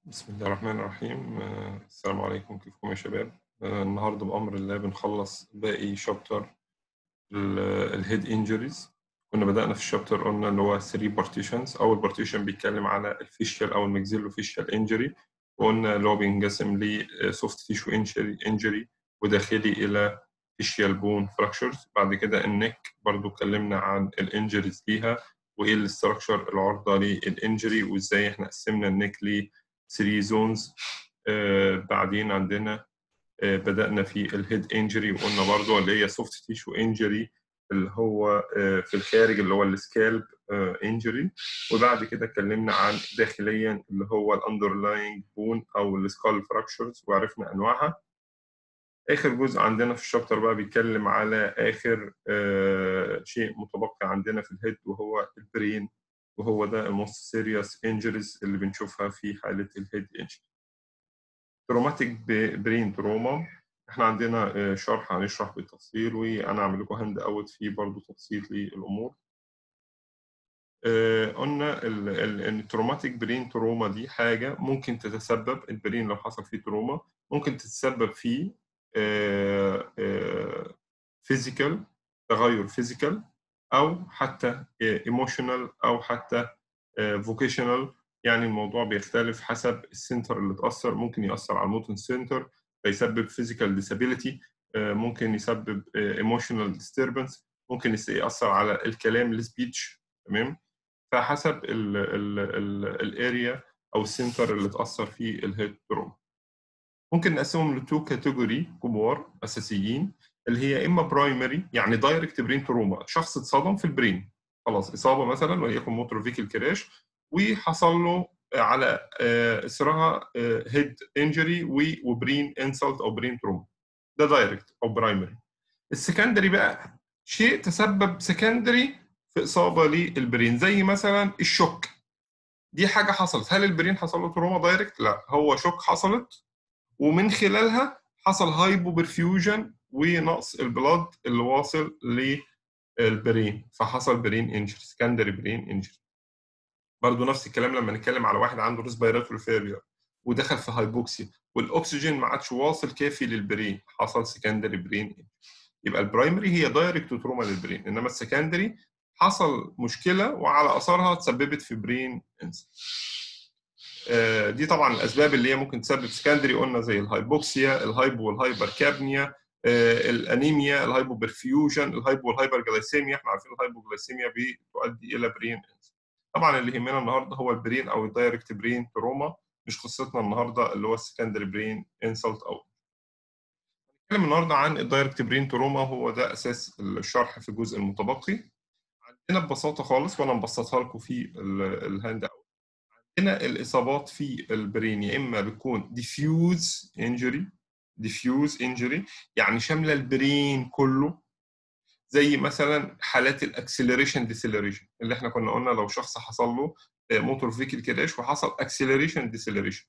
بسم الله الرحمن الرحيم آه، السلام عليكم كيفكم يا شباب آه، النهارده بأمر الله بنخلص باقي شابتر الهيد انجريز كنا بدأنا في الشابتر قلنا اللي هو 3 بارتيشنز أول بارتيشن بيتكلم على الفيشيال أو المكزيلو فيشيال انجري وقلنا اللي هو بينقسم لسوفت تيشو انجري وداخلي إلى فيشيال بون فراكشرز بعد كده النك برضو اتكلمنا عن الانجريز ليها وايه الاستراكشر العرضه للانجري وازاي احنا قسمنا النك ل 3 زونز آه بعدين عندنا آه بدأنا في الهيد انجري وقلنا برضو اللي هي سوفت تيشو انجري اللي هو آه في الخارج اللي هو السكالب انجري وبعد كده اتكلمنا عن داخليا اللي هو الاندرلاينج بون او السكال فراكشرز وعرفنا انواعها اخر جزء عندنا في الشابتر بقى بيتكلم على اخر شيء متبقي عندنا في الهيد وهو البرين وهو ده الموست سيريس انجريز اللي بنشوفها في حاله الهيد انجري تروماتيك برين تروما احنا عندنا شرح هنشرح بالتفصيل وانا اعمل لكم هاند اوت فيه برضه تبسيط للامور قلنا ان التروماتيك برين تروما دي حاجه ممكن تتسبب البرين لو حصل فيه تروما ممكن تتسبب فيه فيزيكال تغير فيزيكال او حتى ايموشنال او حتى فوكيشنال يعني الموضوع بيختلف حسب السنتر اللي اتاثر ممكن ياثر على الموتن سنتر فيسبب فيزيكال ديسابيليتي ممكن يسبب ايموشنال ديستربنس ممكن ياثر على الكلام السبيتش تمام فحسب الاريا او السنتر اللي اتاثر فيه الهيد تروما ممكن نقسمهم لتو كاتيجوري كبار اساسيين اللي هي اما برايمري يعني دايركت برين تروما شخص اتصدم في البرين خلاص اصابه مثلا وليكن موتور فيكل كراش وحصل له على اثرها هيد انجري وبرين انسلت او برين تروما ده دايركت او برايمري السكندري بقى شيء تسبب سكندري في اصابه للبرين زي مثلا الشوك دي حاجه حصلت هل البرين حصل له تروما دايركت لا هو شوك حصلت ومن خلالها حصل هايبو برفيوجن ونقص البلاد اللي واصل للبرين فحصل برين انجري سكندري برين انجري برضه نفس الكلام لما نتكلم على واحد عنده ريسبيراتوري فيلير ودخل في هايبوكسيا والاكسجين ما عادش واصل كافي للبرين حصل سكندري برين انجري يبقى البرايمري هي دايركت تروما للبرين انما السكندري حصل مشكله وعلى اثرها تسببت في برين انسل دي طبعا الاسباب اللي هي ممكن تسبب سكندري قلنا زي الهايبوكسيا الهايبو والهايبر كابنيا الانيميا الهايبو برفيوجن الهايبو والهايبر جلايسيميا احنا عارفين الهايبو جلايسيميا بتؤدي الى برين طبعا اللي يهمنا النهارده هو البرين او الدايركت برين تروما مش قصتنا النهارده اللي هو السكندري برين انسلت او هنتكلم النهارده عن الدايركت برين تروما هو ده اساس الشرح في الجزء المتبقي عندنا ببساطه خالص وانا مبسطها لكم في الهاند اوت هنا الاصابات في البرين يا اما بتكون ديفيوز انجري ديفيوز انجري يعني شامله البرين كله زي مثلا حالات الاكسلريشن ديسلريشن اللي احنا كنا قلنا لو شخص حصل له موتور فيكل كراش وحصل اكسلريشن ديسلريشن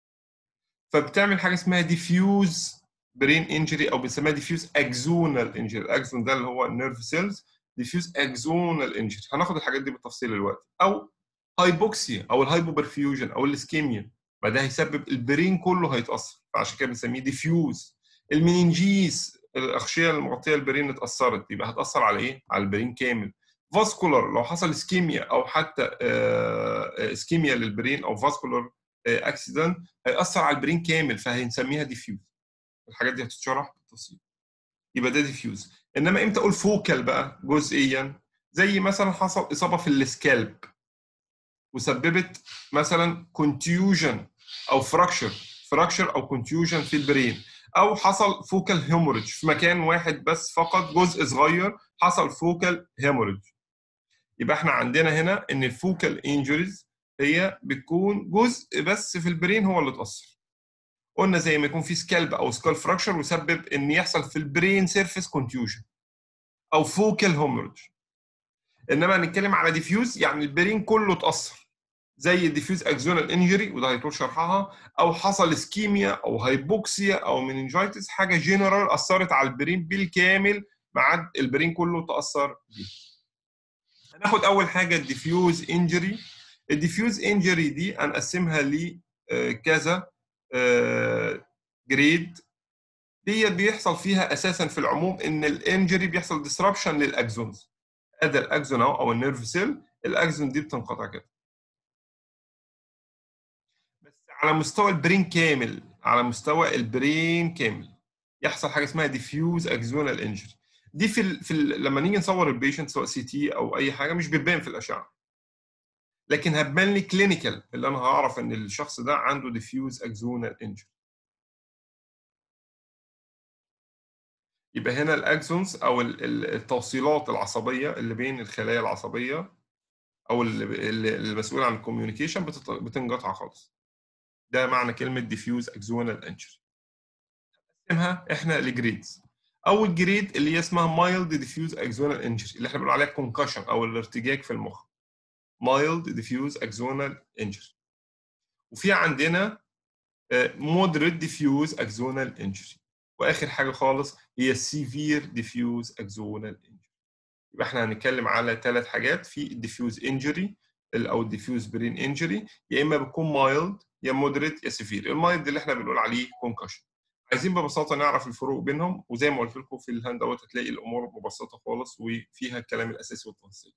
فبتعمل حاجه اسمها ديفيوز برين انجري او بنسميها ديفيوز اكزونال انجري الاكزون ده اللي هو النيرف سيلز ديفيوز اكزونال انجري هناخد الحاجات دي بالتفصيل دلوقتي او هايبوكسيا او الهايبوبرفيوجن او الاسكيميا ما ده هيسبب البرين كله هيتاثر فعشان كده بنسميه ديفيوز المننجيز الاغشيه المغطيه البرين اتاثرت يبقى هتاثر على ايه؟ على البرين كامل فاسكولار لو حصل اسكيميا او حتى اسكيميا للبرين او فاسكولار اكسيدنت هياثر على البرين كامل فهنسميها ديفيوز الحاجات دي هتتشرح بالتفصيل يبقى ده ديفيوز انما امتى اقول فوكال بقى جزئيا زي مثلا حصل اصابه في السكالب وسببت مثلا كونتيوجن او فراكشر فراكشر او كونتيوجن في البرين او حصل فوكال هيموريدج في مكان واحد بس فقط جزء صغير حصل فوكال هيموريدج يبقى احنا عندنا هنا ان الفوكال انجريز هي بتكون جزء بس في البرين هو اللي اتاثر قلنا زي ما يكون في سكالب او سكال فراكشر وسبب ان يحصل في البرين سيرفيس كونتيوجن او فوكال هيموريدج انما هنتكلم على ديفيوز يعني البرين كله اتاثر زي الديفيوز اكزونال انجري وده هيطول شرحها او حصل اسكيميا او هايبوكسيا او مننجايتس حاجه جنرال اثرت على البرين بالكامل مع البرين كله تاثر بيه. هناخد اول حاجه الديفيوز انجري الديفيوز انجري دي هنقسمها ل كذا جريد دي بيحصل فيها اساسا في العموم ان الانجري بيحصل ديسربشن للاكزونز ادي الاكزون اهو او النيرف سيل الاكزون دي بتنقطع كده بس على مستوى البرين كامل على مستوى البرين كامل يحصل حاجه اسمها ديفيوز اكزونال انجري دي في ال في ال لما نيجي نصور البيشنت سواء سي تي او اي حاجه مش بتبان في الاشعه لكن هتبان لي كلينيكال اللي انا هعرف ان الشخص ده عنده ديفيوز اكزونال انجري يبقى هنا الاكسونز او التوصيلات العصبيه اللي بين الخلايا العصبيه او المسؤول عن الكوميونيكيشن بتنقطع خالص ده معنى كلمه ديفيوز اكزونال انجري نقسمها احنا لجريدز اول جريد اللي هي اسمها مايلد ديفيوز اكزونال انجري اللي احنا بنقول عليها كونكشن او الارتجاج في المخ مايلد ديفيوز اكزونال انجري وفي عندنا مودريت ديفيوز اكزونال انجري واخر حاجه خالص هي السيفير ديفيوز اكزونال انجري يبقى احنا هنتكلم على ثلاث حاجات في الديفيوز انجري او الديفيوز برين انجري يا اما بتكون مايلد يا مودريت يا سيفير المايلد اللي احنا بنقول عليه كونكشن عايزين ببساطه نعرف الفروق بينهم وزي ما قلت لكم في الهاند اوت هتلاقي الامور مبسطه خالص وفيها الكلام الاساسي والتفاصيل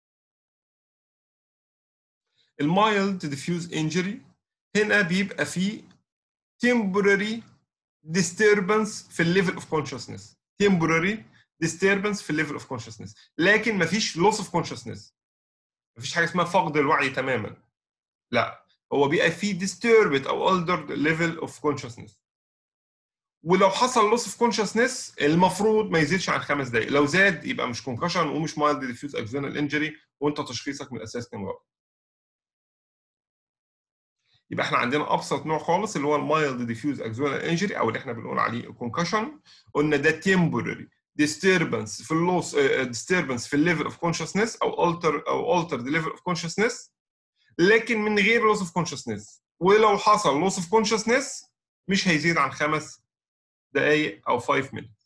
المايلد ديفيوز انجري هنا بيبقى فيه temporary disturbance في الليفل اوف كونشسنس temporary disturbance في الليفل اوف كونشسنس لكن مفيش loss of consciousness مفيش حاجه اسمها فقد الوعي تماما لا هو بيبقى فيه disturbed او altered level of consciousness ولو حصل loss of consciousness المفروض ما يزيدش عن خمس دقائق لو زاد يبقى مش كونكشن ومش mild diffuse axonal injury وانت تشخيصك من الاساس كان غلط يبقى احنا عندنا ابسط نوع خالص اللي هو المايلد ديفيوز اكزونال انجري او اللي احنا بنقول عليه كونكشن قلنا ده تيمبوراري disturbance في اللوس disturbance في الليفل اوف كونشسنس او alter او altered ليفل اوف كونشسنس لكن من غير لوس اوف كونشسنس ولو حصل لوس اوف كونشسنس مش هيزيد عن خمس دقائق او 5 minutes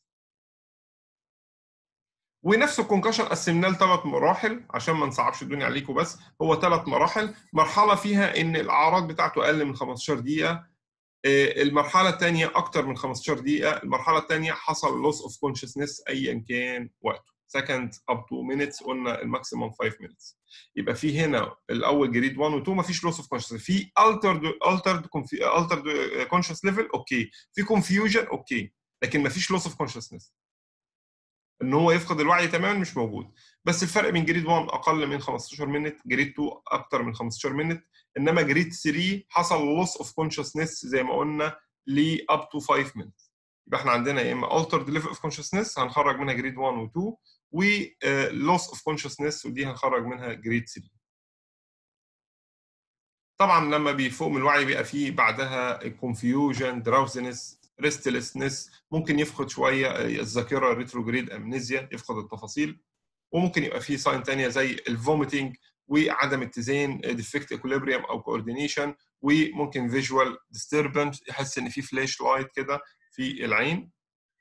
ونفس الكونكشن قسمناه لثلاث مراحل عشان ما نصعبش الدنيا عليكم بس هو ثلاث مراحل مرحله فيها ان الاعراض بتاعته اقل من 15 دقيقه المرحله الثانيه اكتر من 15 دقيقه المرحله الثانيه حصل لوس اوف كونشسنس ايا كان وقته سكند اب تو مينتس قلنا الماكسيموم 5 مينتس يبقى في هنا الاول جريد 1 و 2 ما فيش لوس اوف كونشسنس في altered altered altered كونشس ليفل اوكي في كونفيوجن اوكي لكن ما فيش لوس اوف كونشسنس ان هو يفقد الوعي تماما مش موجود بس الفرق بين جريد 1 اقل من 15 مينت جريد 2 اكتر من 15 مينت انما جريد 3 حصل لوس اوف كونشسنس زي ما قلنا ل اب تو 5 مينت يبقى احنا عندنا يا اما altered level اوف كونشسنس هنخرج منها جريد 1 و 2 و loss اوف كونشسنس ودي هنخرج منها جريد 3 طبعا لما بيفوق من الوعي بيبقى فيه بعدها الكونفيوجن دراوزنس ريستلسنس ممكن يفقد شويه الذاكره ريتروجريد امنيزيا يفقد التفاصيل وممكن يبقى فيه ساين ثانيه زي الفوميتنج وعدم اتزان ديفكت اكوليبريم او كوردينيشن وممكن فيجوال ديستربنس يحس ان في فلاش لايت كده في العين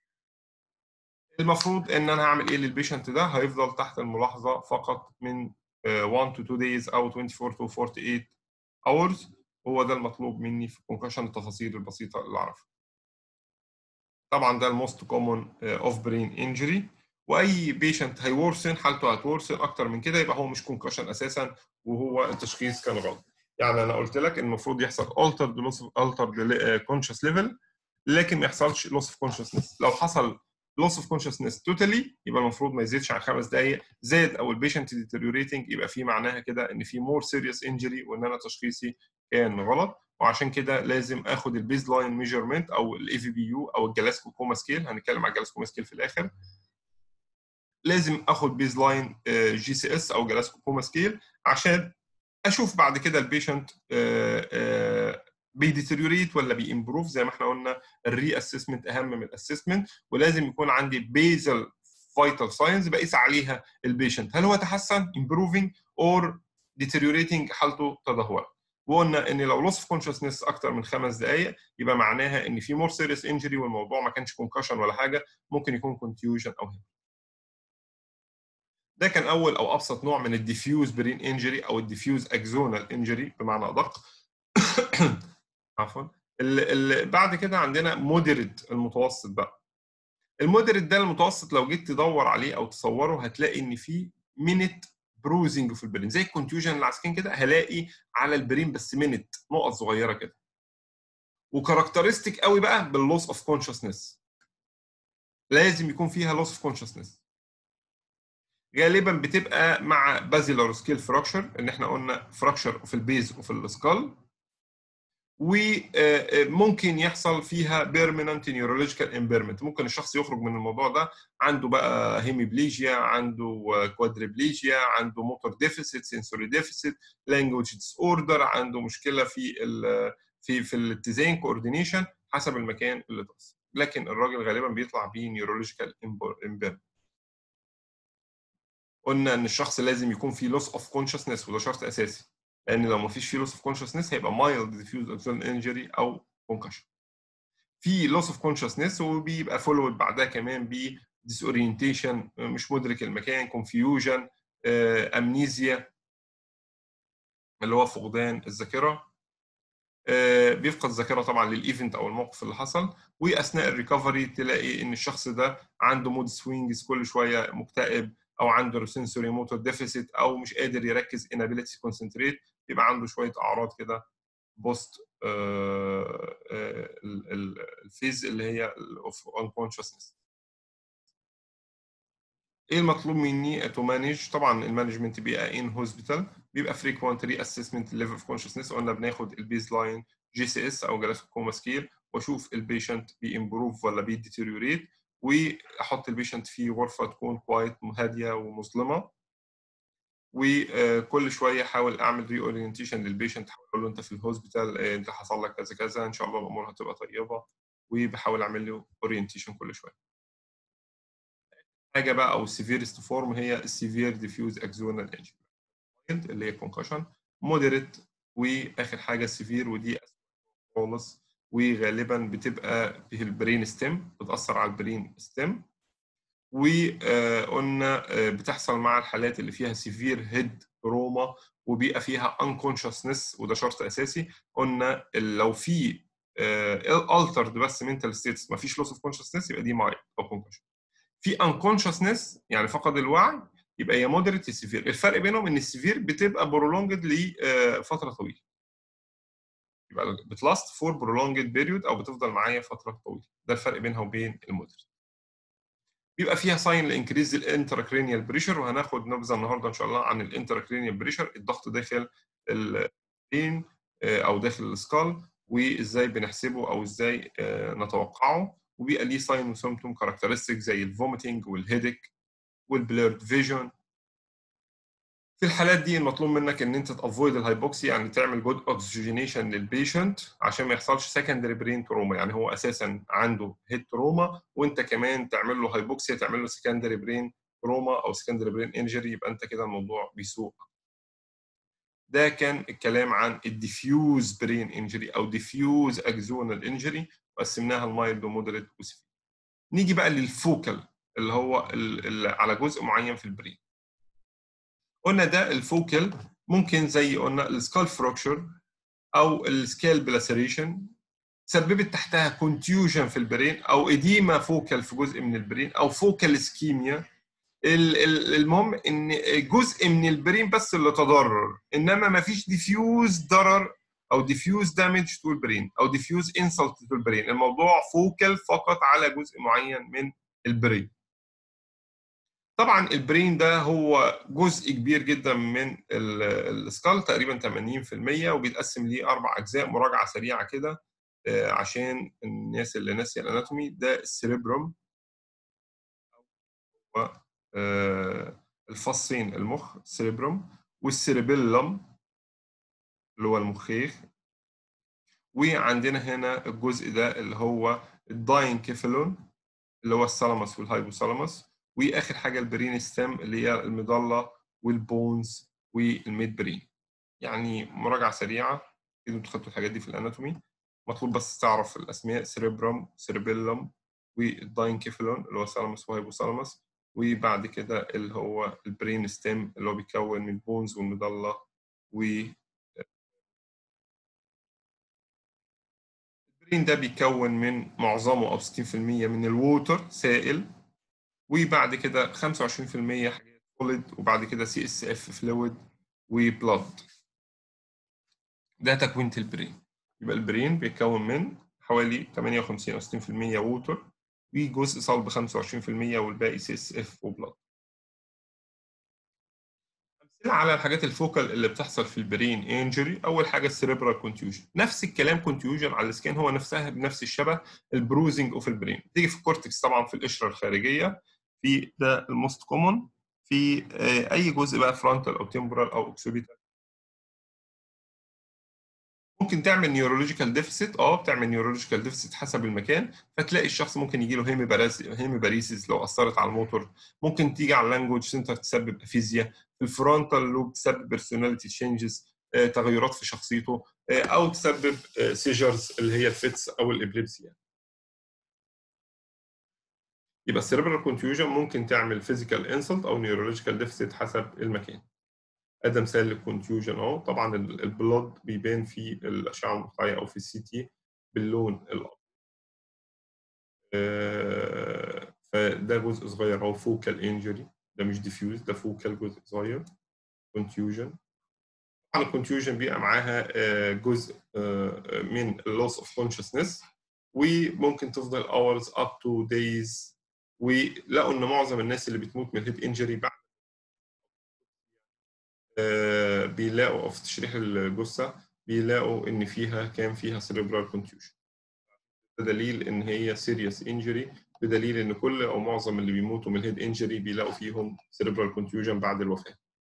المفروض ان انا هعمل ايه للبيشنت ده هيفضل تحت الملاحظه فقط من 1 to 2 days او 24 to 48 hours هو ده المطلوب مني في كونكشن التفاصيل البسيطه اللي اعرفها طبعا ده الموست كومون اوف برين انجري واي بيشنت هيورسن حالته هتورسن اكتر من كده يبقى هو مش كونكشن اساسا وهو التشخيص كان غلط يعني انا قلت لك المفروض يحصل altered loss of altered conscious level لكن ما يحصلش loss of consciousness لو حصل loss of consciousness totally يبقى المفروض ما يزيدش عن خمس دقائق زاد او البيشنت deteriorating يبقى في معناها كده ان في more serious injury وان انا تشخيصي كان غلط وعشان كده لازم اخد البيز لاين ميجرمنت او الاي في بي يو او الجلاسكو كوما سكيل هنتكلم على الجلاسكو كوما سكيل في الاخر لازم اخد بيز لاين جي سي اس او جلاسكو كوما سكيل عشان اشوف بعد كده البيشنت بيديتيريوريت ولا بيمبروف زي ما احنا قلنا الري اسسمنت اهم من الاسسمنت ولازم يكون عندي بيزل فايتال ساينز بقيس عليها البيشنت هل هو تحسن امبروفينج اور ديتيريوريتنج حالته تدهورت وقلنا ان لو لوس اوف كونشسنس اكتر من خمس دقائق يبقى معناها ان في مور سيريس انجري والموضوع ما كانش كونكشن ولا حاجه ممكن يكون كونتيوجن او هيك ده كان اول او ابسط نوع من الديفيوز برين انجري او الديفيوز اكزونال انجري بمعنى ادق عفوا ال- ال- بعد كده عندنا مودريت المتوسط بقى المودريت ده المتوسط لو جيت تدور عليه او تصوره هتلاقي ان في مينت بروزنج في البرين زي الكونتيوجن اللي عاسكين كده هلاقي على البرين بس مينت نقط صغيره كده وكاركترستيك قوي بقى باللوس اوف كونشسنس لازم يكون فيها لوس اوف كونشسنس غالبا بتبقى مع بازيلر سكيل فراكشر ان احنا قلنا فراكشر في البيز وفي السكال وممكن يحصل فيها بيرمننت نيورولوجيكال امبيرمنت ممكن الشخص يخرج من الموضوع ده عنده بقى هيميبليجيا عنده كوادريبليجيا عنده موتور ديفيسيت سنسوري ديفيسيت لانجوج ديس اوردر عنده مشكله في ال في في الاتزان كوردينيشن حسب المكان اللي اتأثر لكن الراجل غالبا بيطلع بيه نيورولوجيكال امبيرمنت قلنا ان الشخص لازم يكون فيه لوس اوف كونشسنس وده شرط اساسي لان لو ما فيش فيه لوس اوف كونشسنس هيبقى مايلد ديفيوز اكسون انجري او كونكشن في لوس اوف كونشسنس وبيبقى فولود بعدها كمان ب ديس اورينتيشن مش مدرك المكان كونفيوجن امنيزيا اللي هو فقدان الذاكره بيفقد الذاكره طبعا للايفنت او الموقف اللي حصل واثناء الريكفري تلاقي ان الشخص ده عنده مود سوينجز كل شويه مكتئب او عنده سنسوري موتور ديفيسيت او مش قادر يركز inability to concentrate يبقى عنده شويه اعراض كده بوست الفيز اللي هي اوف unconsciousness ايه المطلوب مني تو مانج طبعا المانجمنت بيبقى ان هوسبيتال بيبقى فريكوانت ري اسسمنت ليفل اوف كونشسنس قلنا بناخد البيز لاين جي سي اس او جرافيك كوما سكيل واشوف البيشنت بيمبروف ولا بيديتيريوريت واحط البيشنت في غرفه تكون كوايت هاديه ومظلمه وكل شويه احاول اعمل ري اورينتيشن للبيشنت اقول له انت في الهوسبيتال انت حصل لك كذا كذا ان شاء الله الامور هتبقى طيبه وبحاول اعمل له اورينتيشن كل شويه حاجه بقى او السيفيرست فورم هي السيفير ديفيوز اكزونال انجري اللي هي كونكشن مودريت واخر حاجه السيفير ودي خالص وغالبا بتبقى في البرين ستيم بتاثر على البرين ستيم وقلنا بتحصل مع الحالات اللي فيها سيفير هيد روما وبيبقى فيها unconsciousness وده شرط اساسي قلنا لو في altered بس mental states ما فيش loss of consciousness يبقى دي مايل او concussion في unconsciousness يعني فقد الوعي يبقى يا مودريت يا سيفير الفرق بينهم ان السيفير بتبقى برولونجد لفتره طويله يبقى بتلاست فور برولونجد بيريود او بتفضل معايا فتره طويله ده الفرق بينها وبين المودريت بيبقى فيها ساين لانكريز الانتراكرينيال بريشر وهناخد نبذه النهارده ان شاء الله عن الانتراكرينيال بريشر الضغط داخل البين او داخل السكال وازاي بنحسبه او ازاي نتوقعه وبيبقى ليه ساين وسيمتوم كاركترستيك زي الفوميتنج والهيدك والبليرد فيجن في الحالات دي المطلوب منك ان انت تافويد الهايبوكسي يعني تعمل جود اوكسجينيشن للبيشنت عشان ما يحصلش سكندري برين تروما يعني هو اساسا عنده هيد تروما وانت كمان تعمل له هايبوكسيا تعمل له سكندري برين تروما او سكندري برين انجري يبقى انت كده الموضوع بيسوء ده كان الكلام عن الديفيوز برين انجري او ديفيوز اكزونال انجري وقسمناها المايلد ومودريت وسيفير نيجي بقى للفوكال اللي هو اللي على جزء معين في البرين قلنا ده الفوكال ممكن زي قلنا السكال فراكشر او السكال بلاسريشن سببت تحتها كونتيوجن في البرين او اديما فوكال في جزء من البرين او فوكال اسكيميا المهم ان جزء من البرين بس اللي تضرر انما ما فيش ديفيوز ضرر او ديفيوز دامج تو البرين او ديفيوز انسلت تو البرين الموضوع فوكال فقط على جزء معين من البرين طبعا البرين ده هو جزء كبير جدا من السكال تقريبا 80% وبيتقسم ليه اربع اجزاء مراجعه سريعه كده عشان الناس اللي ناسيه الاناتومي ده السيريبروم هو الفصين المخ السيريبروم والسيريبيلم اللي هو المخيخ وعندنا هنا الجزء ده اللي هو الداينكيفالون اللي هو الثالاموس والهايبوثالاموس واخر حاجه البرين ستيم اللي هي المظله والبونز والميد برين يعني مراجعه سريعه اكيد انتوا خدتوا الحاجات دي في الاناتومي مطلوب بس تعرف الاسماء سيريبرم سيريبيلم والداينكيفالون اللي هو ثالاموس وهايبوثالاموس وبعد كده اللي هو البرين ستيم اللي هو بيتكون من البونز والمظله و البرين ده بيتكون من معظمه او 60% من الووتر سائل وبعد كده 25% حاجات سوليد وبعد كده سي اس اف فلويد وبلاد ده تكوينة البرين يبقى البرين بيتكون من حوالي 58 او 60% ووتر وجزء صلب 25% والباقي سي اس اف وبلاد امثله على الحاجات الفوكال اللي بتحصل في البرين انجري اول حاجه السيريبرال كونتيوجن نفس الكلام كونتيوجن على السكان هو نفسها بنفس الشبه البروزنج اوف البرين تيجي في الكورتكس طبعا في القشره الخارجيه في ده الموست كومون في اي جزء بقى فرونتال او تمبرال او اوكسيبيتال ممكن تعمل نيورولوجيكال ديفيسيت اه بتعمل نيورولوجيكال ديفيسيت حسب المكان فتلاقي الشخص ممكن يجي له هيميباريسيس لو اثرت على الموتور ممكن تيجي على اللانجوج سنتر تسبب افيزيا في الفرونتال لوب تسبب بيرسوناليتي تشينجز تغيرات في شخصيته آه او تسبب سيجرز اللي هي الفيتس او الابليبسي يعني. يبقى السيربرال كونتيوجن ممكن تعمل فيزيكال انسلت او نيورولوجيكال ديفيسيت حسب المكان ادي مثال للكونتيوجن اهو طبعا البلود بيبان في الاشعه المقطعيه او في السي تي باللون الابيض آه فده جزء صغير اهو فوكال انجري ده مش ديفيوز ده فوكال جزء صغير كونتيوجن طبعا الكونتيوجن بيبقى معاها آه جزء آه من اللوس اوف كونشسنس وممكن تفضل hours up to days ولقوا ان معظم الناس اللي بتموت من الهيد انجري بعد بيلاقوا في تشريح الجثه بيلاقوا ان فيها كان فيها سيريبرال كونتيوجن ده دليل ان هي سيريس انجري بدليل ان كل او معظم اللي بيموتوا من الهيد انجري بيلاقوا فيهم سيريبرال كونتيوجن بعد الوفاه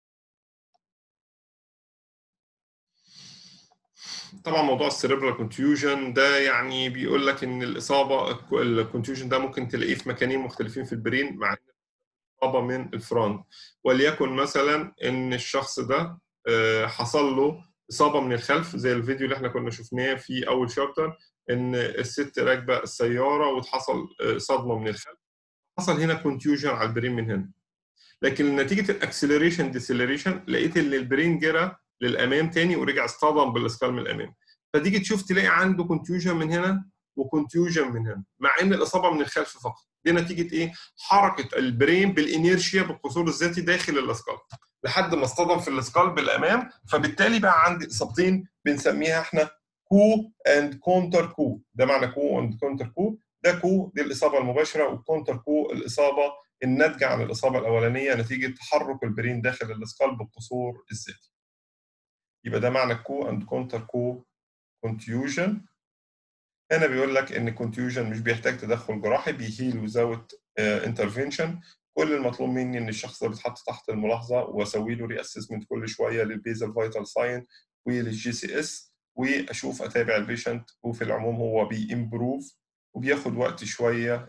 طبعا موضوع السيريبرال كونتيوجن ده يعني بيقول لك ان الاصابه الكونتيوجن ده ممكن تلاقيه في مكانين مختلفين في البرين مع اصابه من الفرونت وليكن مثلا ان الشخص ده حصل له اصابه من الخلف زي الفيديو اللي احنا كنا شفناه في اول شابتر ان الست راكبه السياره وحصل صدمه من الخلف حصل هنا كونتيوجن على البرين من هنا لكن نتيجه الاكسلريشن ديسلريشن لقيت ان البرين جرى للامام تاني ورجع اصطدم بالاسكال من الامام فتيجي تشوف تلاقي عنده كونتيوجن من هنا وكونتيوجن من هنا مع ان الاصابه من الخلف فقط دي نتيجه ايه حركه البرين بالانيرشيا بالقصور الذاتي داخل الاسكال لحد ما اصطدم في الاسكال بالامام فبالتالي بقى عندي اصابتين بنسميها احنا كو اند كونتر كو ده معنى كو اند كونتر كو ده كو دي الاصابه المباشره والكونتر كو الاصابه الناتجه عن الاصابه الاولانيه نتيجه تحرك البرين داخل الاسكال بالقصور الذاتي يبقى ده معنى كو اند كونتر كو كونتيوجن هنا بيقول لك ان الكونتيوجن مش بيحتاج تدخل جراحي بيهيل وزاوت انترفنشن كل المطلوب مني ان الشخص ده بيتحط تحت الملاحظه واسوي له ري اسسمنت كل شويه للبيزل فايتال ساين وللجي سي اس واشوف اتابع البيشنت وفي العموم هو بيمبروف وبياخد وقت شويه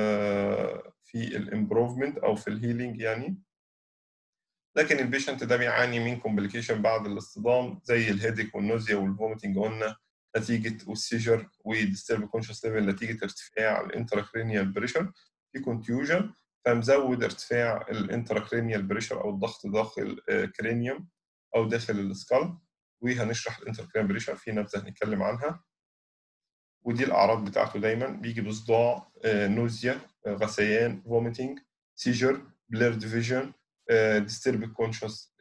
في الامبروفمنت او في الهيلينج يعني لكن البيشنت ده بيعاني من كومبليكيشن بعد الاصطدام زي الهيديك والنوزيا والفوميتنج قلنا نتيجه والسيجر وديسترب كونشس ليفل نتيجه ارتفاع الانتراكرينيال بريشر في كونتيوجن فمزود ارتفاع الانتراكرينيال بريشر او الضغط داخل كرينيوم او داخل السكال وهنشرح الانتراكرينيال بريشر في نبذه هنتكلم عنها ودي الاعراض بتاعته دايما بيجي بصداع نوزيا غثيان فوميتنج سيجر بليرد فيجن ديسترب كونشس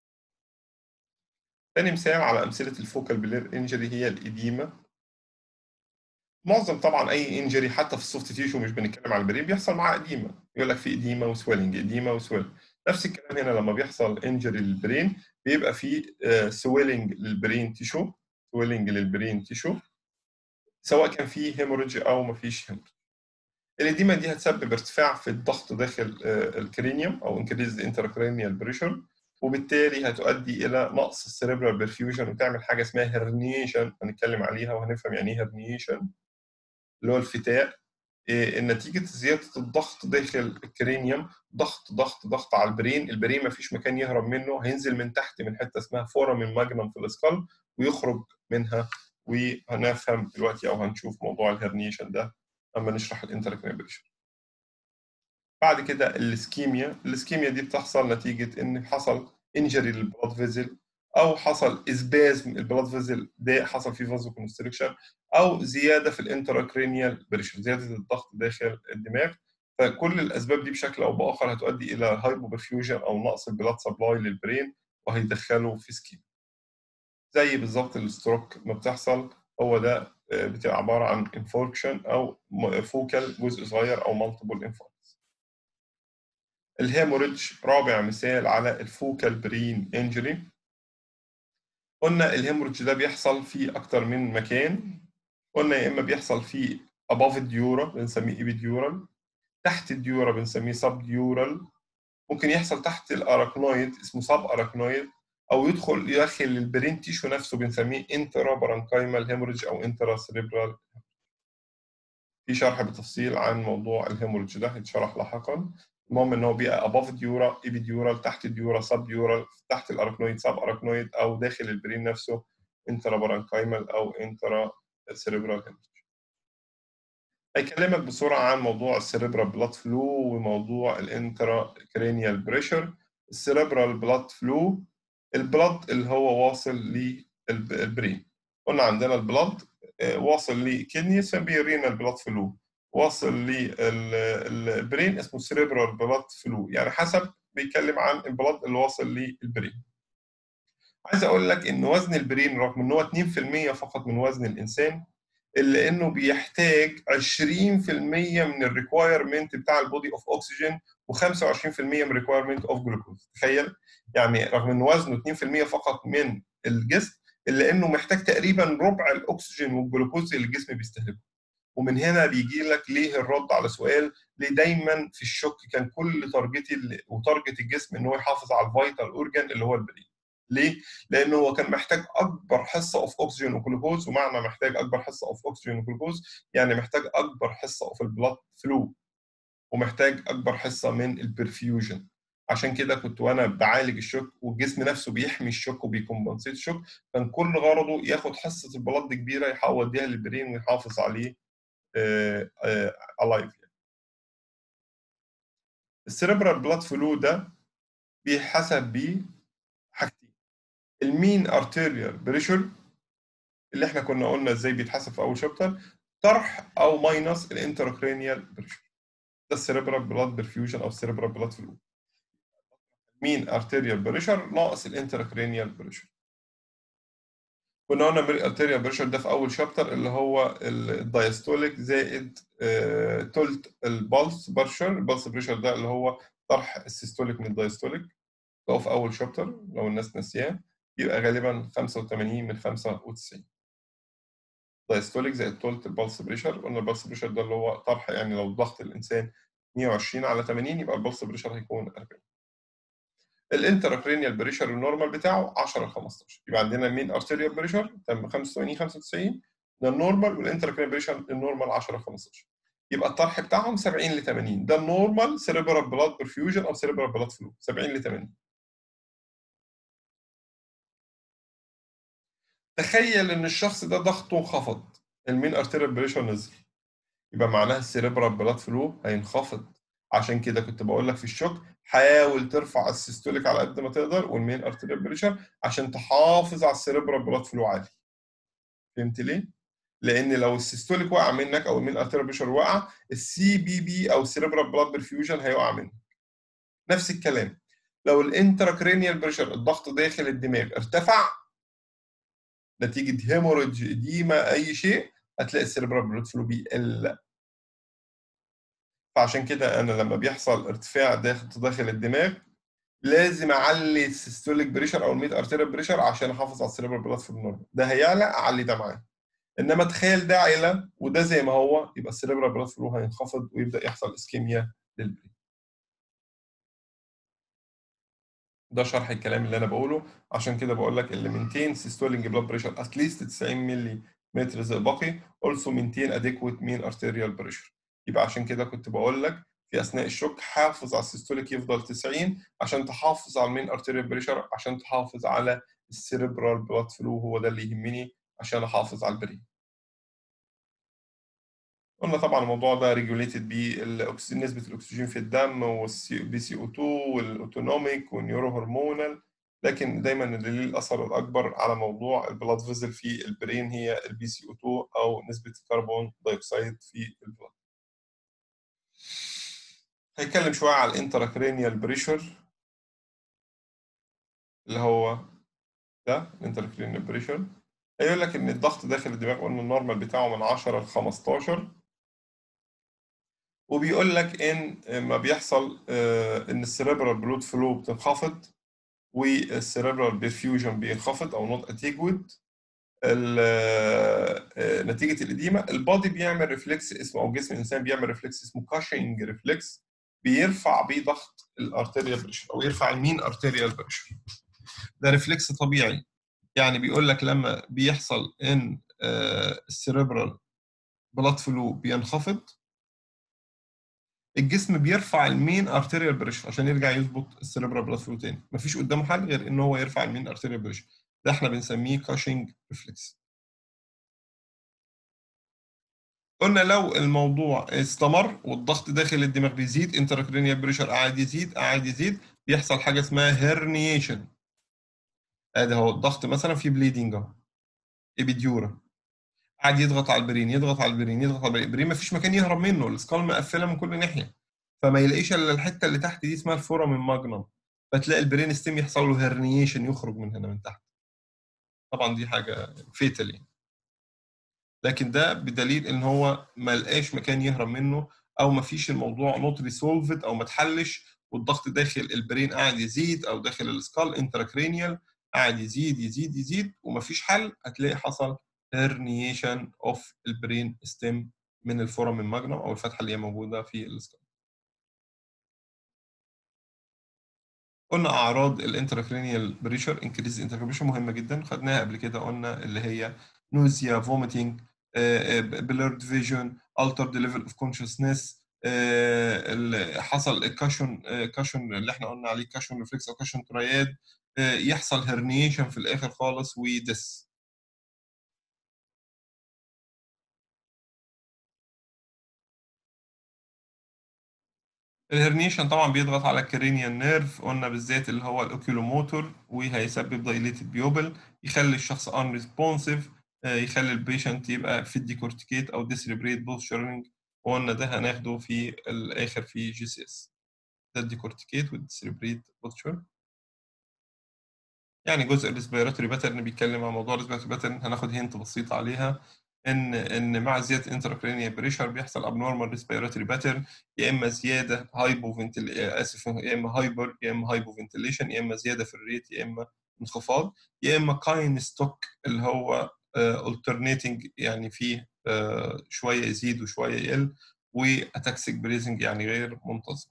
تاني مثال على امثله الفوكال بلير انجري هي الاديمه معظم طبعا اي انجري حتى في السوفت تيشو مش بنتكلم على البرين بيحصل معاه اديمه يقول لك في اديمه وسويلنج اديمه وسويل نفس الكلام هنا لما بيحصل انجري للبرين بيبقى في سويلنج للبرين تيشو سويلنج للبرين تيشو سواء كان في هيموريدج او ما فيش هيموريدج الاديمه دي هتسبب ارتفاع في الضغط داخل الكرينيوم او انكريز انتراكرينيال بريشر وبالتالي هتؤدي الى نقص السيريبرال برفيوجن وتعمل حاجه اسمها هرنيشن هنتكلم عليها وهنفهم يعني ايه هرنيشن اللي هو الفتاء إيه نتيجه زياده الضغط داخل الكرينيوم ضغط ضغط ضغط على البرين البرين ما فيش مكان يهرب منه هينزل من تحت من حته اسمها فورامين ماجنم في الاسكال ويخرج منها وهنفهم دلوقتي او هنشوف موضوع الهرنيشن ده اما نشرح الانتركنابريشن بعد كده الاسكيميا الاسكيميا دي بتحصل نتيجه ان حصل انجري للبلاد فيزل او حصل اسبازم البلاد فيزل ده حصل فيه فازو كونستريكشن او زياده في الانتراكرينيال بريشر زياده الضغط داخل الدماغ فكل الاسباب دي بشكل او باخر هتؤدي الى هايبوبرفيوجن او نقص البلاد سبلاي للبرين وهيدخله في سكيم زي بالظبط الستروك ما بتحصل هو ده بتبقى عباره عن انفوركشن او فوكال جزء صغير او مالتيبل انفاركس الهيموريدج رابع مثال على الفوكال برين انجري قلنا الهيموريدج ده بيحصل في اكتر من مكان قلنا يا اما بيحصل في above الديورا بنسميه ايبيديورال تحت الديورا بنسميه سب ديورال ممكن يحصل تحت الاراكنويد اسمه سب اراكنويد او يدخل يدخل البرين تيشو نفسه بنسميه انترا برانكايمال هيموريدج او انترا سريبرال في شرح بتفصيل عن موضوع الهيموريدج ده هيتشرح لاحقا المهم ان هو بيبقى اباف ديورا ايبيديورال تحت الديورا سب ديورال تحت الاراكنويد سب اراكنويد او داخل البرين نفسه انترا برانكايمال او انترا سريبرال هيموريدج هيكلمك بسرعه عن موضوع السريبرال بلاد فلو وموضوع الانترا كرينيال بريشر السريبرال بلاد فلو البلاد اللي هو واصل للبرين قلنا عندنا البلاد واصل لكدني سميه رينال بلاد فلو واصل للبرين اسمه سريبرال بلاد فلو يعني حسب بيتكلم عن البلاد اللي واصل للبرين عايز اقول لك ان وزن البرين رغم ان هو 2% فقط من وزن الانسان الا انه بيحتاج 20% من الريكوايرمنت بتاع البودي اوف اوكسجين و25% من الريكوايرمنت اوف جلوكوز تخيل يعني رغم ان وزنه 2% فقط من الجسم الا انه محتاج تقريبا ربع الاكسجين والجلوكوز اللي الجسم بيستهلكه ومن هنا بيجي لك ليه الرد على سؤال ليه دايما في الشك كان كل تارجتي وتارجت الجسم ان هو يحافظ على الفيتال اورجان اللي هو البرين ليه؟ لانه هو كان محتاج اكبر حصه اوف اوكسجين وجلوكوز ومعنى محتاج اكبر حصه اوف اوكسجين وجلوكوز يعني محتاج اكبر حصه اوف البلاد فلو ومحتاج اكبر حصه من البرفيوجن عشان كده كنت وانا بعالج الشوك والجسم نفسه بيحمي الشوك وبيكمبنسيت الشوك كان كل غرضه ياخد حصه البلاد كبيره يحاول يديها للبرين ويحافظ عليه الايف يعني. السيربرال بلاد فلو ده بيحسب بيه حاجتين المين ارتيريال بريشر اللي احنا كنا قلنا ازاي بيتحسب في اول شابتر طرح او ماينس الانتراكرينيال بريشر ده السيربرال بلاد برفيوجن او السيربرال بلاد فلو مين ارتيريال بريشر ناقص الانتراكرينيال بريشر كنا قلنا الارتيريال بريشر ده في اول شابتر اللي هو الدايستوليك زائد تلت البلس بريشر البلس بريشر ده اللي هو طرح السيستوليك من الدايستوليك ده في اول شابتر لو الناس ناسياه يبقى غالبا 85 من 95 دايستوليك زائد تلت البلس بريشر قلنا البلس بريشر ده اللي هو طرح يعني لو ضغط الانسان 120 على 80 يبقى البلس بريشر هيكون 40 الانتراكرينيال بريشر النورمال بتاعه 10 ل 15 يبقى عندنا مين ارتيريال بريشر تم 85 95 ده النورمال والانتراكرينيال بريشر النورمال 10 ل 15 يبقى الطرح بتاعهم 70 ل 80 ده النورمال سيريبرال بلاد برفيوجن او سيريبرال بلاد فلو 70 ل 80 تخيل ان الشخص ده ضغطه انخفض المين ارتيريال بريشر نزل يبقى معناها السيريبرال بلاد فلو هينخفض عشان كده كنت بقول لك في الشوك حاول ترفع السيستوليك على قد ما تقدر والمين ارتيريال بريشر عشان تحافظ على السيريبرال بلاد فلو عالي فهمت ليه؟ لان لو السيستوليك وقع منك او المين ارتيريال بريشر وقع السي بي بي او السيريبرال بلاد برفيوجن هيقع منك نفس الكلام لو الانتراكرينيال بريشر الضغط داخل الدماغ ارتفع نتيجه هيموريدج اديما اي شيء هتلاقي السيريبرال بلاد فلو بيقل فعشان كده انا لما بيحصل ارتفاع داخل داخل الدماغ لازم اعلي السيستوليك بريشر او الميد ارتيريال بريشر عشان احافظ على السيريبرال بلاد فلو نورمال ده هيعلى اعلي ده معاه انما تخيل ده علا وده زي ما هو يبقى السيريبرال بلاد فلو هينخفض ويبدا يحصل اسكيميا للبرين ده شرح الكلام اللي انا بقوله عشان كده بقول لك اللي مينتين سيستولينج بلاد بريشر اتليست 90 ملي متر زئبقي also maintain adequate mean arterial pressure يبقى عشان كده كنت بقول لك في اثناء الشوك حافظ على السيستوليك يفضل 90 عشان تحافظ على المين ارتيريال بريشر عشان تحافظ على السيريبرال بلاد فلو هو ده اللي يهمني عشان احافظ على البرين قلنا طبعا الموضوع ده ريجوليتد بالأكسجين نسبة الأكسجين في الدم والبي سي او 2 والأوتونوميك والنيورو هرمونال لكن دايما اللي ليه الاثر الاكبر على موضوع البلاد فيزل في البرين هي البي سي او 2 او نسبه الكربون دايوكسيد في البلاد هيتكلم شويه على الانتراكرينيال بريشر اللي هو ده الانتراكرينيال بريشر هيقول لك ان الضغط داخل الدماغ قلنا النورمال بتاعه من 10 ل 15 وبيقول لك ان ما بيحصل ان السيريبرال بلود فلو بتنخفض والسيريبرال بيرفيوجن بينخفض او نوت اتيجويد نتيجه الاديمه البادي بيعمل ريفلكس اسمه او جسم الانسان بيعمل ريفلكس اسمه كاشنج ريفلكس بيرفع بيه ضغط الارتيريال بريشر او يرفع المين ارتيريال بريشر ده ريفلكس طبيعي يعني بيقول لك لما بيحصل ان السيريبرال بلاد فلو بينخفض الجسم بيرفع المين ارتيريال بريشر عشان يرجع يظبط السيريبرال بلاد فلو تاني مفيش قدامه حل غير ان هو يرفع المين ارتيريال بريشر ده احنا بنسميه كاشنج ريفلكس قلنا لو الموضوع استمر والضغط داخل الدماغ بيزيد انتراكرينيال بريشر قاعد يزيد قاعد يزيد بيحصل حاجه اسمها هيرنيشن ادي اهو الضغط مثلا في بليدنج اهو ابيديورا قاعد يضغط على البرين يضغط على البرين يضغط على البرين البرين مفيش مكان يهرب منه السكال مقفله من كل ناحيه فما يلاقيش الا الحته اللي تحت دي اسمها الفورم الماجنم فتلاقي البرين ستيم يحصل له هرنيشن يخرج من هنا من تحت طبعا دي حاجه فيتال يعني لكن ده بدليل ان هو ما لقاش مكان يهرب منه او ما فيش الموضوع نوت ريسولفد او ما اتحلش والضغط داخل البرين قاعد يزيد او داخل السكال انتراكرينيال قاعد يزيد يزيد يزيد وما فيش حل هتلاقي حصل هرنيشن اوف البرين ستيم من الفورم الماجنم او الفتحه اللي هي موجوده في السكال قلنا اعراض الانتراكرينيال بريشر انكريز انتراكرينيال مهمه جدا خدناها قبل كده قلنا اللي هي نوزيا فوميتنج بليرد فيجن altered ليفل اوف كونشسنس حصل كاشون كاشون اللي احنا قلنا عليه كاشون ريفلكس او كاشون ترياد يحصل هرنيشن في الاخر خالص ويدس الهرنيشن طبعا بيضغط على الكرينيال نيرف قلنا بالذات اللي هو الاوكيولوموتور وهيسبب دايليتد بيوبل يخلي الشخص ان ريسبونسيف يخلي البيشنت يبقى في الديكورتيكيت او ديسريبريت بوستشرنج وقلنا ده هناخده في الاخر في جي سي اس ده الديكورتيكيت والديسريبريت بوستشر يعني جزء الريسبيراتوري باترن بيتكلم عن موضوع الريسبيراتوري باترن هناخد هنت بسيط عليها ان ان مع زياده انتراكرينيال بريشر بيحصل ابنورمال ريسبيراتوري باترن يا اما زياده هايبو فنتل اسف يا اما هايبر يا اما هايبو فنتليشن يا اما زياده في الريت يا اما انخفاض يا اما كاين ستوك اللي هو alternating يعني فيه شويه يزيد وشويه يقل واتاكسيك بريزنج يعني غير منتظم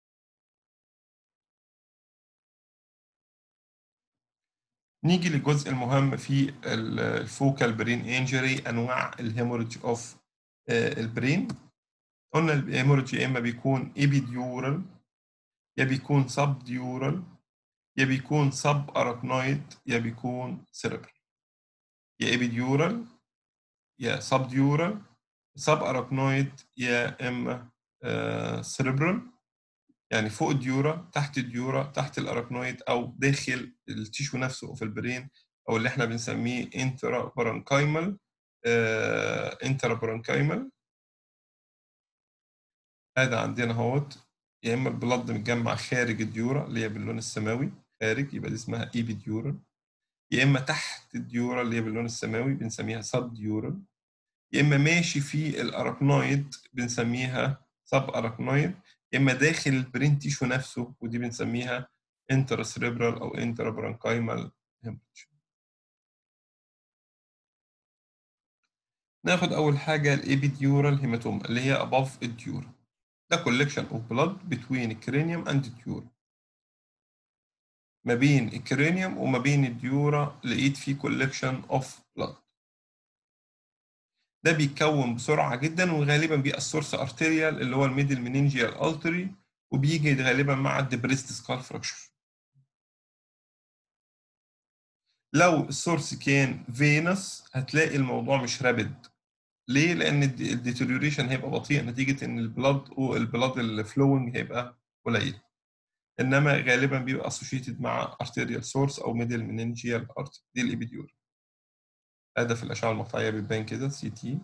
نيجي للجزء المهم في الفوكال برين انجري انواع الهيموريدج اوف البرين قلنا الهيموريدج يا اما بيكون ايبيديورال يا بيكون سب ديورال يا بيكون سب اراكنويد يا بيكون سيربرال يا ايبيديورال يا سب ديورال سب اراكنويد يا اما سيربرال يعني فوق الديورا تحت الديورا تحت الاراكنويد او داخل التيشو نفسه في البرين او اللي احنا بنسميه انترا برانكايمال انترا برانكايمال هذا عندنا اهوت يا اما البلد متجمع خارج الديورا اللي هي باللون السماوي خارج يبقى دي اسمها ايبيديورال يا اما تحت الديورا اللي هي باللون السماوي بنسميها سب ديورال يا اما ماشي في الاراكنويد بنسميها سب اراكنويد يا اما داخل البرين تيشو نفسه ودي بنسميها انترا سيريبرال او انترا برانكايمال هيموريدج ناخد اول حاجه الابيديورال هيماتوما اللي هي above الديورا ده collection of blood between الكرينيوم and الديورا ما بين الكرينيوم وما بين الديورا لقيت فيه collection of blood ده بيتكون بسرعه جدا وغالبا بيبقى السورس ارتيريال اللي هو الميدل منينجيال التري وبيجي غالبا مع الدبريست سكال فراكشر لو السورس كان فينس هتلاقي الموضوع مش رابد ليه؟ لان الديتوريوريشن هيبقى بطيء نتيجه ان البلاد والبلاد الفلوينج هيبقى قليل انما غالبا بيبقى اسوشيتد مع ارتيريال سورس او ميدل مننجيال ارت دي الابيديور هدف الاشعه المقطعيه بتبان كده سي تي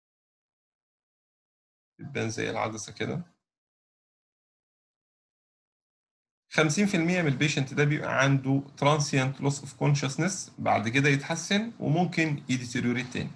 بتبان زي العدسه كده 50% من البيشنت ده بيبقى عنده ترانسيانت لوس اوف كونشسنس بعد كده يتحسن وممكن يديتيريوريت تاني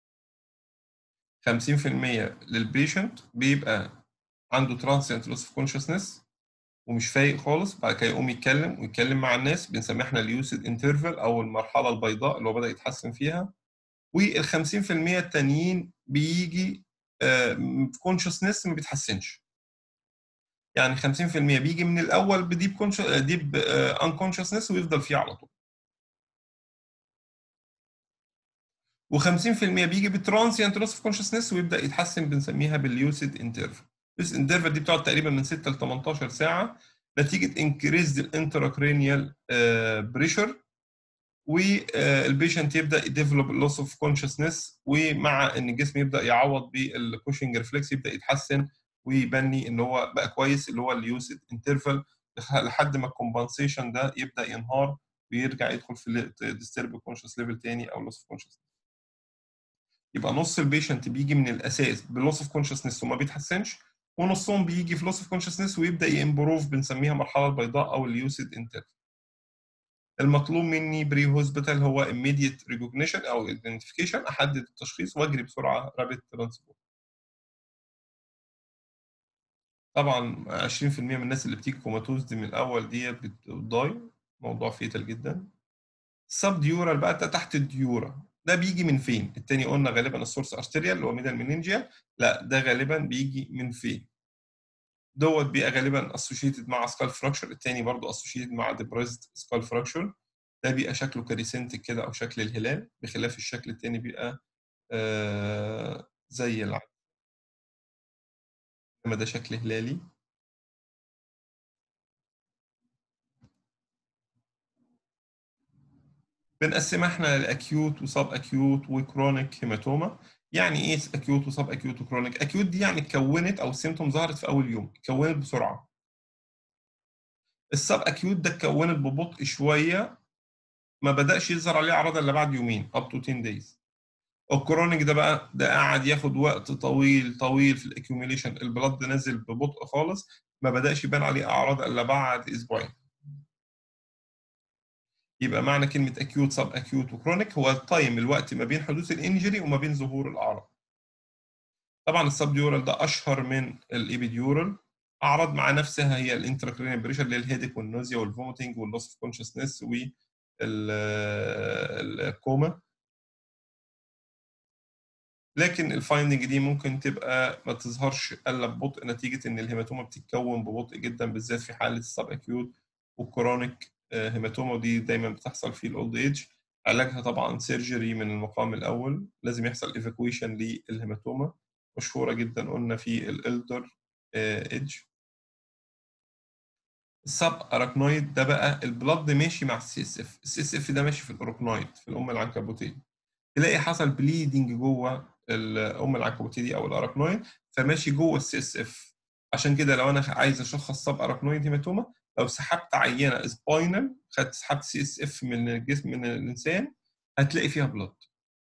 50% للبيشنت بيبقى عنده ترانسيانت لوس اوف كونشسنس ومش فايق خالص بعد كده يقوم يتكلم ويتكلم مع الناس بنسميها احنا اليوسيد انترفال او المرحله البيضاء اللي هو بدا يتحسن فيها وال 50% التانيين بيجي في كونشسنس ما بيتحسنش يعني 50% بيجي من الاول بديب كونش ديب انكونشسنس ويفضل فيه على طول و50% بيجي بترانسيانت لوس اوف كونشسنس ويبدا يتحسن بنسميها باليوسيد انترفال اليوسيد انترفال دي بتقعد تقريبا من 6 ل 18 ساعه نتيجه انكريز الانتراكرينيال بريشر والبيشنت يبدا يديفلوب لوس اوف كونشسنس ومع ان الجسم يبدا يعوض بالكوشنج ريفلكس يبدا يتحسن ويبني ان هو بقى كويس اللي هو اليوسيد انترفال لحد ما الكومبنسيشن ده يبدا ينهار ويرجع يدخل في ديسترب كونشس ليفل تاني او لوس اوف كونشسنس يبقى نص البيشنت بيجي من الاساس بلوس اوف كونشسنس وما بيتحسنش ونصهم بيجي في لوس اوف كونشسنس ويبدا يمبروف بنسميها المرحله البيضاء او اليوسيد انترفال المطلوب مني بري هوسبيتال هو immediate recognition او identification احدد التشخيص واجري بسرعه رابid ترانسبورت طبعا 20% من الناس اللي بتيجي كوماتوز دي من الاول دي بتضاي موضوع فيتال جدا السب ديورال بقى تحت الديورا ده بيجي من فين التاني قلنا غالبا السورس ارتيريال اللي هو ميدال مننجيال لا ده غالبا بيجي من فين دوت بيبقى غالبا اسوشيتد مع سكال فراكشر التاني برضه اسوشيتد مع ديبريزد سكال فراكشر ده بيبقى شكله كاريسنتك كده او شكل الهلال بخلاف الشكل التاني بيبقى آه زي العدد انما ده شكل هلالي بنقسمها احنا لاكيوت وسب اكيوت وكرونيك هيماتوما يعني ايه اكيوت وسب اكيوت وكرونيك اكيوت دي يعني اتكونت او السيمتوم ظهرت في اول يوم اتكونت بسرعه السب اكيوت ده اتكونت ببطء شويه ما بداش يظهر عليه اعراض الا بعد يومين اب تو 10 دايز الكرونيك ده بقى ده قاعد ياخد وقت طويل طويل في الاكيوميليشن البلد نزل ببطء خالص ما بداش يبان عليه اعراض الا بعد اسبوعين يبقى معنى كلمه اكيوت سب اكيوت وكرونيك هو التايم الوقت ما بين حدوث الانجري وما بين ظهور الاعراض طبعا السب ديورال ده اشهر من الابيديورال اعراض مع نفسها هي الانتراكرينال بريشر اللي هي الهيدك والنوزيا والفوميتنج واللوس اوف كونشسنس والكوما لكن الفايندنج دي ممكن تبقى ما تظهرش الا ببطء نتيجه ان الهيماتوما بتتكون ببطء جدا بالذات في حاله السب اكيوت والكرونيك هيماتوما دي دايما بتحصل في الاولد ايج علاجها طبعا سيرجري من المقام الاول لازم يحصل ايفاكويشن للهيماتوما مشهوره جدا قلنا في الالدر ايدج السب اراكنويد ده بقى البلد ماشي مع السي اس اف السي اس اف ده ماشي في الاوروكنويد في الام العنكبوتيه تلاقي حصل بليدنج جوه الام العنكبوتيه دي او الاراكنويد فماشي جوه السي اس اف عشان كده لو انا عايز اشخص سب اراكنويد هيماتوما لو سحبت عينه سباينال خدت سحبت سي اس اف من الجسم من الانسان هتلاقي فيها بلد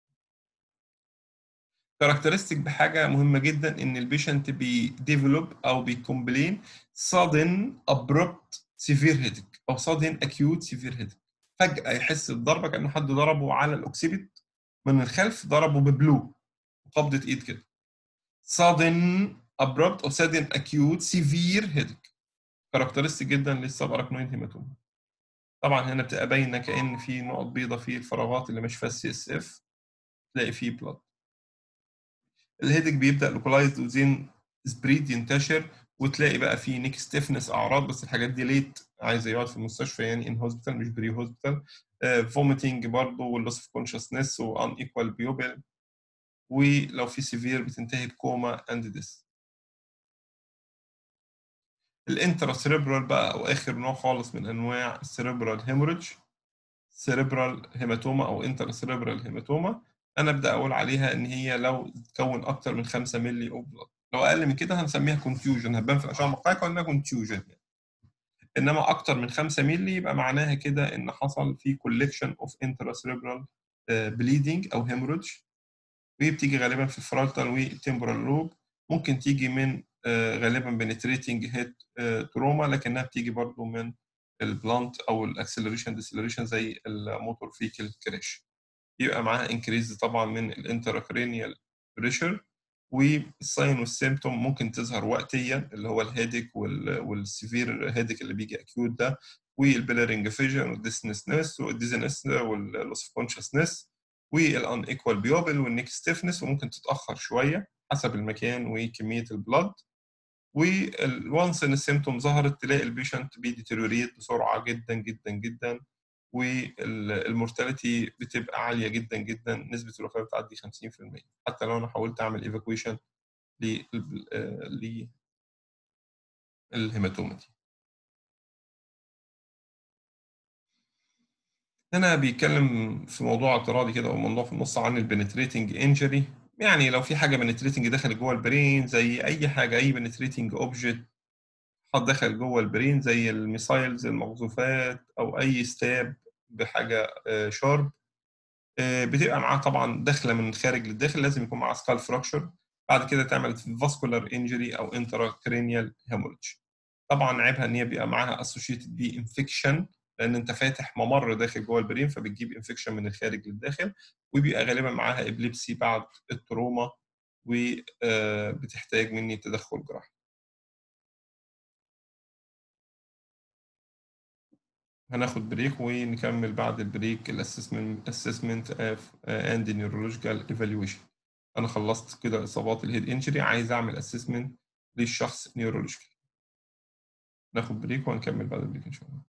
كاركترستيك بحاجه مهمه جدا ان البيشنت بيديفلوب او بيكومبلين sudden abrupt severe headache او sudden acute severe headache فجاه يحس بضربه كانه حد ضربه على الاوكسيبت من الخلف ضربه ببلو قبضه ايد كده sudden abrupt او sudden acute severe headache كاركترستيك جدا للسب اراكنويد هيماتوما طبعا هنا بتبقى باينه كان في نقط بيضاء في الفراغات اللي مش فيها السي اس اف تلاقي فيه بلاد الهيدك بيبدا لوكلايزد وزين سبريد ينتشر وتلاقي بقى في نيك ستيفنس اعراض بس الحاجات دي ليت عايز يقعد في المستشفى يعني ان هوسبيتال مش بري هوسبيتال فوميتنج برضه واللوس اوف كونشسنس وان ايكوال بيوبل ولو في سيفير بتنتهي بكوما اند ديس الانترا سيريبرال بقى او اخر نوع خالص من انواع السيريبرال هيموريدج سيريبرال هيماتوما او انترا سيريبرال هيماتوما انا ابدا اقول عليها ان هي لو تكون اكتر من 5 مللي اوف بلاد لو اقل من كده هنسميها كونفيوجن هتبان في الاشعه المقطعيه كانها كونفيوجن انما اكتر من 5 مللي يبقى معناها كده ان حصل في كولكشن اوف انتراسيربرال بليدنج او هيموريدج وبتيجي غالبا في الفرالتال والتمبرال لوب ممكن تيجي من غالبا بنتريتنج هيد تروما لكنها بتيجي برضو من البلانت او الاكسلريشن ديسلريشن زي الموتور فيكل كراش يبقى معاها انكريز طبعا من الانتراكرينيال بريشر والساين والسيمتوم ممكن تظهر وقتيا اللي هو الهيدك والسيفير هيدك اللي بيجي اكيوت ده والبليرنج فيجن والديسنسنس والديزنس واللوس اوف كونشسنس والان ايكوال بيوبل والنيك ستيفنس وممكن تتاخر شويه حسب المكان وكميه البلد والوانس ان السيمتوم ظهرت تلاقي البيشنت بيديتيريوريت بسرعه جدا جدا جدا والمورتاليتي بتبقى عاليه جدا جدا نسبه الوفاه بتعدي 50% حتى لو انا حاولت اعمل ايفاكويشن ل الهيماتوما دي هنا بيتكلم في موضوع اعتراضي كده او موضوع في النص عن البنتريتنج انجري يعني لو في حاجه بنتريتنج دخلت جوه البرين زي اي حاجه اي بنتريتنج اوبجكت حد دخل جوه البرين زي الميسايلز المقذوفات او اي ستاب بحاجه شارب بتبقى معاه طبعا داخله من الخارج للداخل لازم يكون معاه سكال فراكشر بعد كده تعمل فاسكولار انجري او انتراكرينيال هيموريدج طبعا عيبها ان هي بيبقى معاها اسوشيتد بي انفكشن لان انت فاتح ممر داخل جوه البرين فبتجيب انفكشن من الخارج للداخل وبيبقى غالبا معاها ابليبسي بعد التروما وبتحتاج مني تدخل جراحي هناخد بريك ونكمل بعد البريك الاسسمنت اسسمنت اند نيورولوجيكال ايفالويشن انا خلصت كده اصابات الهيد انجري عايز اعمل اسسمنت للشخص نيورولوجيكال ناخد بريك وهنكمل بعد البريك ان شاء الله